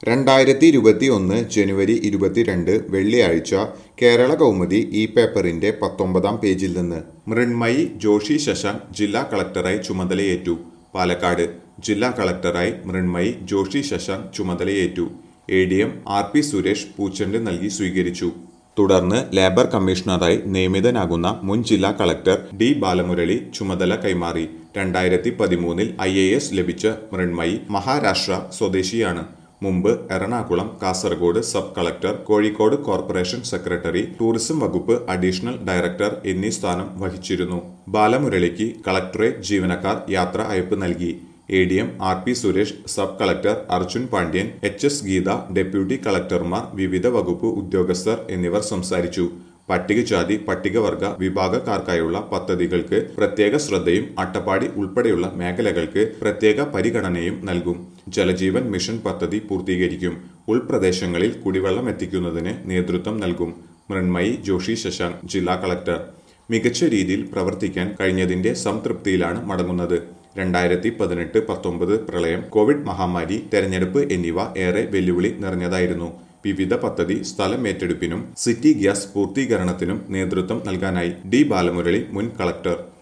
രണ്ടായിരത്തി ഇരുപത്തി ഒന്ന് ജനുവരി ഇരുപത്തിരണ്ട് വെള്ളിയാഴ്ച കേരള കൗമുദി ഈ പേപ്പറിന്റെ പത്തൊമ്പതാം പേജിൽ നിന്ന് മൃണ്മയി ജോഷി ശശാങ്ക് ജില്ലാ കളക്ടറായി ചുമതലയേറ്റു പാലക്കാട് ജില്ലാ കളക്ടറായി മൃണ്മയി ജോഷി ശശാങ്ക് ചുമതലയേറ്റു A D M R P Suresh പൂച്ചെണ്ട് നൽകി സ്വീകരിച്ചു തുടർന്ന് ലേബർ കമ്മീഷണറായി നിയമിതനാകുന്ന മുൻ ജില്ലാ കളക്ടർ ഡി ബാലമുരളി ചുമതല കൈമാറി രണ്ടായിരത്തി പതിമൂന്നിൽ ഐ എ എസ് ലഭിച്ച മൃണ്മയി മഹാരാഷ്ട്ര സ്വദേശിയാണ് മുമ്പ് Ernakulam Kasaragod sub collector Kozhikode corporation secretary tourism വകുപ്പ് അഡീഷണൽ ഡയറക്ടർ എന്നീ സ്ഥാനം വഹിച്ചിരുന്നു ബാലമുരളിക്ക് കളക്ടറേറ്റ് ജീവനക്കാർ യാത്ര അയപ്പ് നൽകി A D M R P Suresh sub collector Arjun Pandian H S Geetha deputy കളക്ടർമാർ വിവിധ വകുപ്പ് ഉദ്യോഗസ്ഥർ എന്നിവർ സംസാരിച്ചു പട്ടികജാതി പട്ടികവർഗ വിഭാഗക്കാർക്കായുള്ള പദ്ധതികൾക്ക് പ്രത്യേക ശ്രദ്ധയും അട്ടപ്പാടി ഉൾപ്പെടെയുള്ള മേഖലകൾക്ക് പ്രത്യേക പരിഗണനയും നൽകും ജലജീവൻ മിഷൻ പദ്ധതി പൂർത്തീകരിക്കും ഉൾപ്രദേശങ്ങളിൽ കുടിവെള്ളം എത്തിക്കുന്നതിന് നേതൃത്വം നൽകും മൃണ്മയി ജോഷി ശശാങ്ക് ജില്ലാ കളക്ടർ മികച്ച രീതിയിൽ പ്രവർത്തിക്കാൻ കഴിഞ്ഞതിന്റെ സംതൃപ്തിയിലാണ് മടങ്ങുന്നത് രണ്ടായിരത്തി പതിനെട്ട് പത്തൊമ്പത് പ്രളയം കോവിഡ് മഹാമാരി തെരഞ്ഞെടുപ്പ് എന്നിവ ഏറെ വെല്ലുവിളി നിറഞ്ഞതായിരുന്നു വിവിധ പദ്ധതി സ്ഥലം ഏറ്റെടുപ്പിനും സിറ്റി ഗ്യാസ് പൂർത്തീകരണത്തിനും നേതൃത്വം നൽകാനായി ഡി ബാലമുരളി മുൻ കളക്ടർ